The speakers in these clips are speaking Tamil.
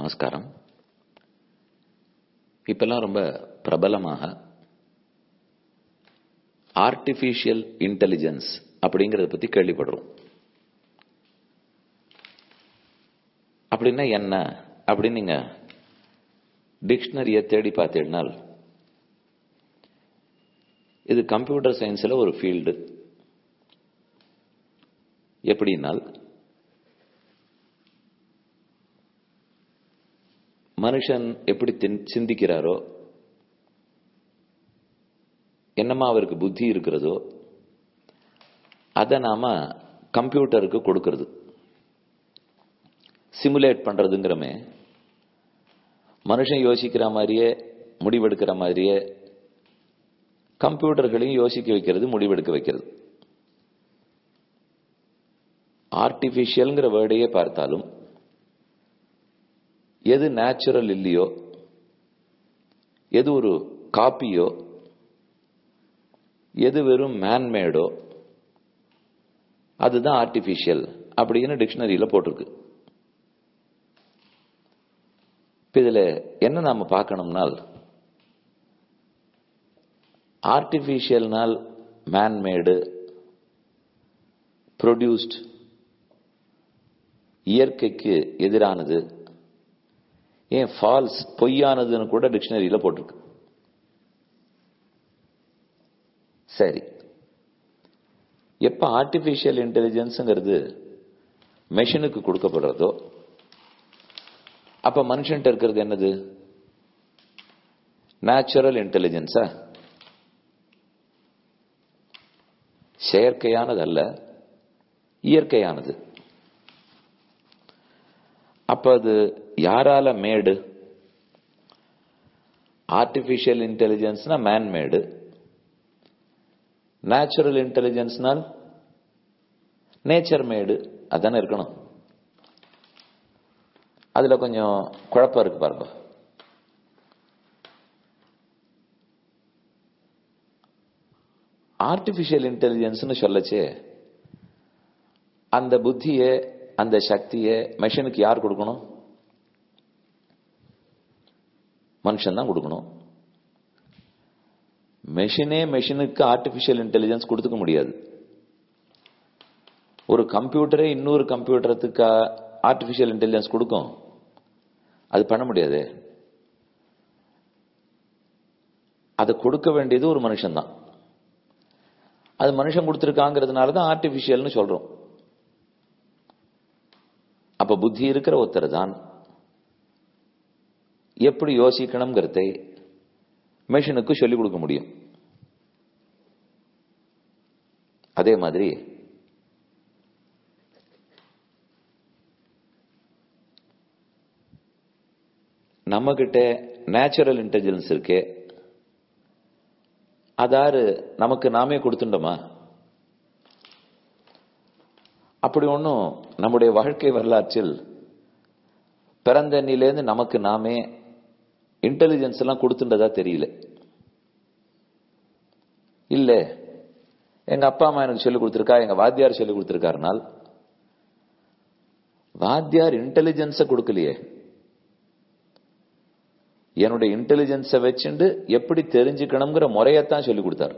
நமஸ்காரம் இப்பெல்லாம் ரொம்ப பிரபலமாக ஆர்டிஃபிஷியல் இன்டெலிஜென்ஸ் அப்படிங்கறத பத்தி கேள்விப்படுறோம் அப்படின்னா என்ன அப்படின்னு நீங்க டிக்ஷனரியை தேடி பார்த்தீங்கன்னால் இது கம்ப்யூட்டர் சயின்ஸில் ஒரு ஃபீல்டு எப்படின்னால் மனுஷன் எப்படி சிந்திக்கிறாரோ என்னமா அவருக்கு புத்தி இருக்கிறதோ அதை நாம கம்ப்யூட்டருக்கு கொடுக்கறது சிமுலேட் பண்றதுங்கிறமே மனுஷன் யோசிக்கிற மாதிரியே முடிவெடுக்கிற மாதிரியே கம்ப்யூட்டர்களையும் யோசிக்க வைக்கிறது முடிவெடுக்க வைக்கிறது ஆர்டிபிஷியல்ங்கிற வேர்டையே பார்த்தாலும் எது நேச்சுரல் இல்லையோ எது ஒரு காப்பியோ எது வெறும் மேன்மேடோ அதுதான் ஆர்டிபிஷியல் அப்படின்னு டிக்ஷனரியில போட்டிருக்கு இதுல என்ன நாம பார்க்கணும்னால் ஆர்டிபிஷியல்னால் மேன்மேடு ப்ரொடியூஸ்ட் இயற்கைக்கு எதிரானது ஏன் ஃபால்ஸ் பொய்யானதுன்னு கூட டிக்ஷனரியில போட்டிருக்கு சரி எப்ப ஆர்டிபிஷியல் இன்டெலிஜென்ஸ்ங்கிறது மெஷினுக்கு கொடுக்கப்படுறதோ அப்ப மனுஷன்ட்ட இருக்கிறது என்னது நேச்சுரல் இன்டெலிஜென்ஸா செயற்கையானது அல்ல இயற்கையானது அப்ப அது யாரால மேடு ஆர்டிபிஷியல் இன்டெலிஜென்ஸ்னா மேன் மேடு நேச்சுரல் இன்டெலிஜென்ஸ்னால் நேச்சர் மேடு அதானே இருக்கணும் அதுல கொஞ்சம் குழப்பம் இருக்கு பாருங்க ஆர்டிபிஷியல் இன்டெலிஜென்ஸ்னு சொல்லச்சே அந்த புத்தியை அந்த சக்தியை மெஷினுக்கு யார் கொடுக்கணும் மனுஷன் தான் கொடுக்கணும் மெஷினே மெஷினுக்கு ஆர்டிபிஷியல் இன்டெலிஜென்ஸ் கொடுத்துக்க முடியாது ஒரு கம்ப்யூட்டரே இன்னொரு கம்ப்யூட்டருக்கு ஆர்டிபிஷியல் இன்டெலிஜென்ஸ் கொடுக்கும் அது பண்ண முடியாது அதை கொடுக்க வேண்டியது ஒரு மனுஷன் தான் அது மனுஷன் கொடுத்துருக்காங்கிறதுனால தான் ஆர்டிபிஷியல்னு சொல்றோம் அப்ப புத்தி இருக்கிற ஒருத்தர் தான் எப்படி யோசிக்கணுங்கிறதை மெஷினுக்கு சொல்லிக் கொடுக்க முடியும் அதே மாதிரி நம்ம கிட்ட நேச்சுரல் இன்டெலிஜென்ஸ் இருக்கே அதாரு நமக்கு நாமே கொடுத்துட்டோமா அப்படி ஒன்றும் நம்முடைய வாழ்க்கை வரலாற்றில் பிறந்த அண்ணிலேருந்து நமக்கு நாமே இன்டெலிஜென்ஸ் எல்லாம் கொடுத்துட்டதா தெரியல இல்ல எங்க அப்பா அம்மா எனக்கு சொல்லி கொடுத்துருக்கா எங்க வாத்தியார் சொல்லி கொடுத்துருக்காருனால் வாத்தியார் இன்டெலிஜென்ஸ கொடுக்கலையே என்னுடைய இன்டெலிஜென்ஸை வச்சுண்டு எப்படி தெரிஞ்சுக்கணுங்கிற முறையத்தான் சொல்லி கொடுத்தாரு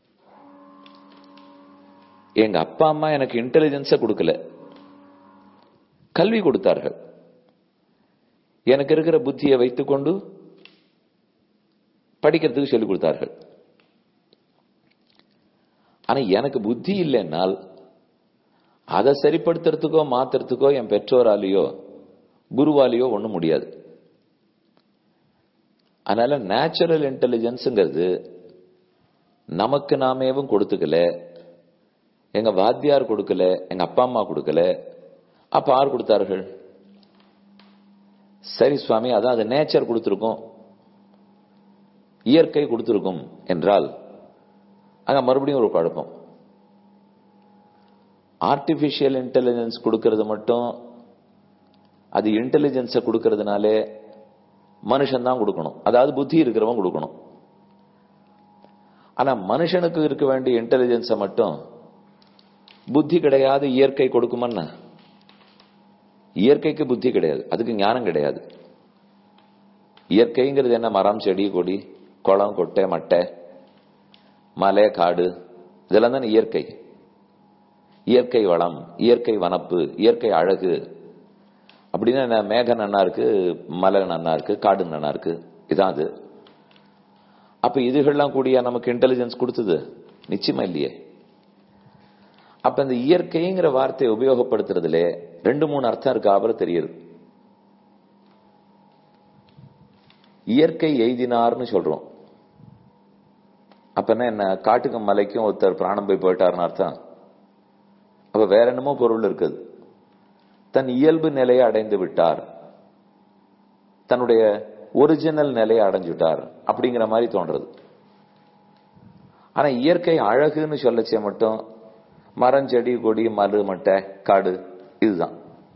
எங்க அப்பா அம்மா எனக்கு இன்டெலிஜென்ஸ கொடுக்கல கல்வி கொடுத்தார்கள் எனக்கு இருக்கிற புத்தியை வைத்துக்கொண்டு படிக்கிறதுக்கு சொல்லிக் கொடுத்தார்கள் ஆனா எனக்கு புத்தி இல்லைன்னால் அதை சரிப்படுத்துறதுக்கோ மாத்துறதுக்கோ என் பெற்றோராலேயோ குருவாலேயோ ஒண்ணும் முடியாது அதனால நேச்சுரல் இன்டெலிஜென்ஸுங்கிறது நமக்கு நாமேவும் கொடுத்துக்கல எங்க வாத்தியார் கொடுக்கல எங்க அப்பா அம்மா கொடுக்கல அப்ப யார் கொடுத்தார்கள் சரி சுவாமி அதான் அது நேச்சர் கொடுத்திருக்கும் இயற்கை கொடுத்திருக்கும் என்றால் அங்க மறுபடியும் ஒரு குழப்பம் ஆர்டிபிஷியல் இன்டெலிஜென்ஸ் கொடுக்கறது மட்டும் அது இன்டெலிஜென்ஸை கொடுக்கறதுனாலே மனுஷன் தான் கொடுக்கணும் அதாவது புத்தி இருக்கிறவன் கொடுக்கணும் ஆனா மனுஷனுக்கு இருக்க வேண்டிய இன்டெலிஜென்ஸை மட்டும் புத்தி கிடையாது இயற்கை கொடுக்குமன்னா இயற்கைக்கு புத்தி கிடையாது அதுக்கு ஞானம் கிடையாது இயற்கைங்கிறது என்ன மரம் செடி கொடி குளம் கொட்டை மட்டை மலை காடு இதெல்லாம் தானே இயற்கை இயற்கை வளம் இயற்கை வனப்பு இயற்கை அழகு அப்படின்னா என்ன மேகம் நன்னா இருக்கு மலை நன்னா இருக்கு காடு நன்னா இருக்கு இதான் அது அப்ப இதுகள்லாம் கூடிய நமக்கு இன்டெலிஜென்ஸ் கொடுத்தது நிச்சயமா இல்லையே அப்ப இந்த இயற்கைங்கிற வார்த்தையை உபயோகப்படுத்துறதுல ரெண்டு மூணு அர்த்தம் இருக்காப்புல தெரியுது இயற்கை எய்தினார்னு சொல்றோம் அப்ப என்ன காட்டுக்கும் மலைக்கும் ஒருத்தர் பிராணம் போய் போயிட்டாருன்னு அர்த்தம் அப்ப வேற என்னமோ பொருள் இருக்குது தன் இயல்பு நிலையை அடைந்து விட்டார் தன்னுடைய ஒரிஜினல் நிலையை அடைஞ்சுட்டார் அப்படிங்கிற மாதிரி தோன்றது ஆனா இயற்கை அழகுன்னு சொல்லச்சே மட்டும் மரம் செடி கொடி மலு மட்டை காடு இதுதான்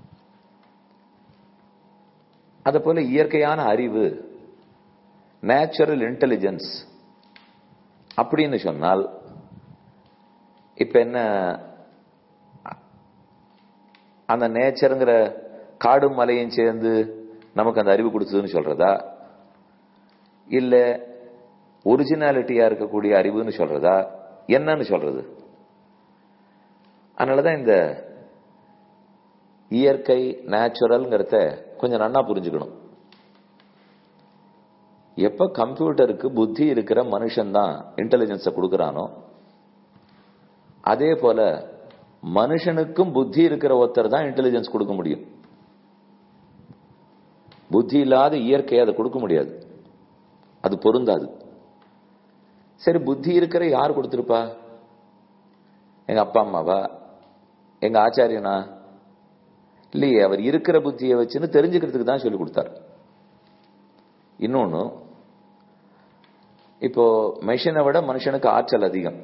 அத போல இயற்கையான அறிவு நேச்சுரல் இன்டெலிஜென்ஸ் அப்படின்னு சொன்னால் இப்ப என்ன அந்த நேச்சருங்கிற காடும் மலையும் சேர்ந்து நமக்கு அந்த அறிவு கொடுத்ததுன்னு சொல்றதா இல்ல ஒரிஜினாலிட்டியா இருக்கக்கூடிய அறிவுன்னு சொல்றதா என்னன்னு சொல்றது அதனாலதான் இந்த இயற்கை நேச்சுரல்ங்கிறத கொஞ்சம் நன்னா புரிஞ்சுக்கணும் எப்ப கம்ப்யூட்டருக்கு புத்தி இருக்கிற மனுஷன் தான் இன்டெலிஜென்ஸ கொடுக்கறானோ அதே போல மனுஷனுக்கும் புத்தி இருக்கிற ஒருத்தர் தான் இன்டெலிஜென்ஸ் கொடுக்க முடியும் புத்தி இல்லாத இயற்கை அதை கொடுக்க முடியாது அது பொருந்தாது சரி புத்தி இருக்கிற யார் கொடுத்திருப்பா எங்க அப்பா அம்மாவா எங்க ஆச்சாரியனா இல்லையே அவர் இருக்கிற புத்தியை வச்சுன்னு தெரிஞ்சுக்கிறதுக்கு தான் சொல்லி கொடுத்தார் இன்னொன்னு இப்போ மெஷினை விட மனுஷனுக்கு ஆற்றல் அதிகம்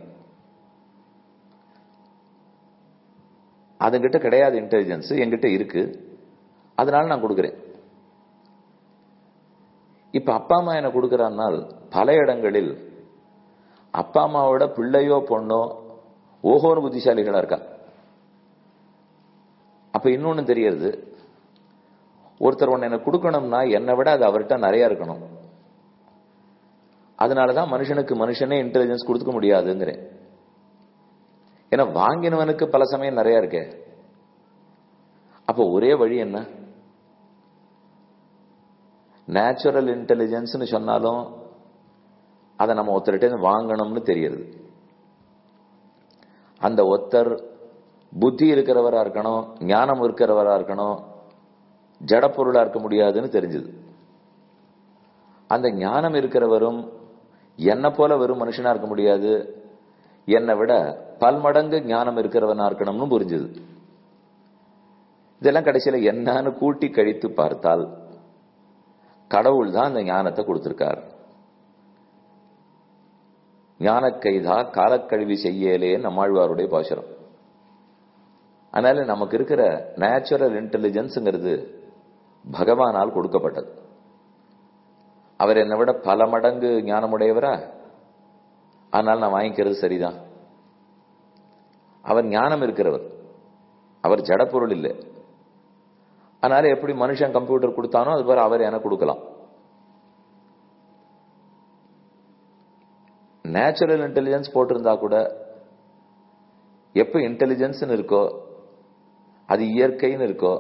அதுகிட்ட கிடையாது இன்டெலிஜென்ஸ் என்கிட்ட இருக்கு அதனால நான் கொடுக்கிறேன் இப்ப அப்பா அம்மா என்ன கொடுக்கிறான்னால் பல இடங்களில் அப்பா அம்மாவோட பிள்ளையோ பொண்ணோ ஓஹோன்னு புத்திசாலிகளா இருக்கா அப்ப இன்னொன்னு தெரியுது ஒருத்தர் ஒன்னு எனக்கு கொடுக்கணும்னா என்னை விட அது அவர்கிட்ட நிறைய இருக்கணும் அதனாலதான் மனுஷனுக்கு மனுஷனே இன்டெலிஜென்ஸ் கொடுக்க முடியாதுங்கிறேன் ஏன்னா வாங்கினவனுக்கு பல சமயம் நிறைய இருக்கே அப்போ ஒரே வழி என்ன நேச்சுரல் இன்டெலிஜென்ஸ்னு சொன்னாலும் அதை நம்ம ஒருத்தர்கிட்ட வாங்கணும்னு தெரியுது அந்த ஒத்தர் புத்தி இருக்கிறவரா இருக்கணும் ஞானம் இருக்கிறவரா இருக்கணும் ஜடப்பொருளா இருக்க முடியாதுன்னு தெரிஞ்சது அந்த ஞானம் இருக்கிறவரும் என்ன போல வெறும் மனுஷனா இருக்க முடியாது என்னை விட பல்மடங்கு ஞானம் இருக்கிறவனா இருக்கணும்னு புரிஞ்சுது இதெல்லாம் கடைசியில என்னன்னு கூட்டி கழித்து பார்த்தால் கடவுள் தான் அந்த ஞானத்தை கொடுத்திருக்கார் ஞானக்கைதா காலக்கழிவு செய்யலே நம்மாழ்வாருடைய பாசுரம் அதனால நமக்கு இருக்கிற நேச்சுரல் இன்டெலிஜென்ஸ்ங்கிறது பகவானால் கொடுக்கப்பட்டது அவர் என்னை விட பல மடங்கு ஞானமுடையவரா ஆனால் நான் வாங்கிக்கிறது சரிதான் அவர் ஞானம் இருக்கிறவர் அவர் ஜடப்பொருள் இல்லை அதனால எப்படி மனுஷன் கம்ப்யூட்டர் கொடுத்தானோ அது போல அவர் எனக்கு கொடுக்கலாம் நேச்சுரல் இன்டெலிஜென்ஸ் போட்டிருந்தா கூட எப்ப இன்டெலிஜென்ஸ் இருக்கோ அது இயற்கைன்னு இருக்கோ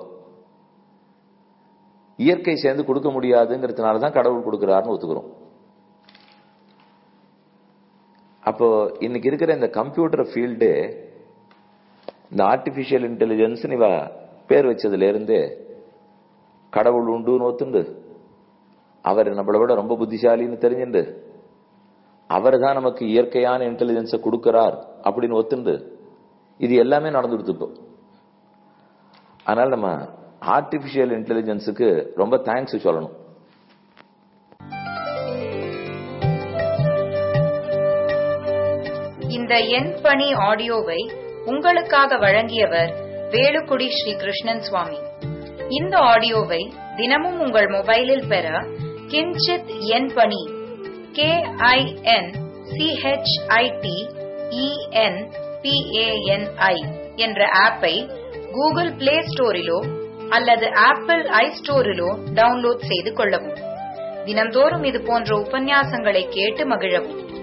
இயற்கை சேர்ந்து கொடுக்க முடியாதுங்கிறதுனால தான் கடவுள் கொடுக்கிறாருன்னு ஒத்துக்கிறோம் அப்போ இன்னைக்கு இருக்கிற இந்த கம்ப்யூட்டர் ஃபீல்டு இந்த ஆர்டிபிஷியல் இன்டெலிஜென்ஸ் இவ பேர் வச்சதுல இருந்தே கடவுள் உண்டுன்னு ஒத்துண்டு அவர் நம்மளை விட ரொம்ப புத்திசாலின்னு தெரிஞ்சுண்டு அவர் தான் நமக்கு இயற்கையான இன்டெலிஜென்ஸை கொடுக்கிறார் அப்படின்னு ஒத்துண்டு இது எல்லாமே நடந்துடுத்து இப்போ அதனால நம்ம ஆர்டிபிஷியல் இன்டெலிஜென்ஸுக்கு ரொம்ப தேங்க்ஸ் சொல்லணும் இந்த எண் பணி ஆடியோவை உங்களுக்காக வழங்கியவர் வேலுக்குடி ஸ்ரீ கிருஷ்ணன் சுவாமி இந்த ஆடியோவை தினமும் உங்கள் மொபைலில் பெற கிஞ்சித் எண் பணி கே ஐ என் சிஹெச்ஐடி இஎன் பிஏஎன்ஐ என்ற ஆப்பை கூகுள் பிளே ஸ்டோரிலோ அல்லது ஆப்பிள் ஐ ஸ்டோரிலோ டவுன்லோட் செய்து கொள்ளவும் தினம்தோறும் இது போன்ற உபன்யாசங்களை கேட்டு மகிழவும்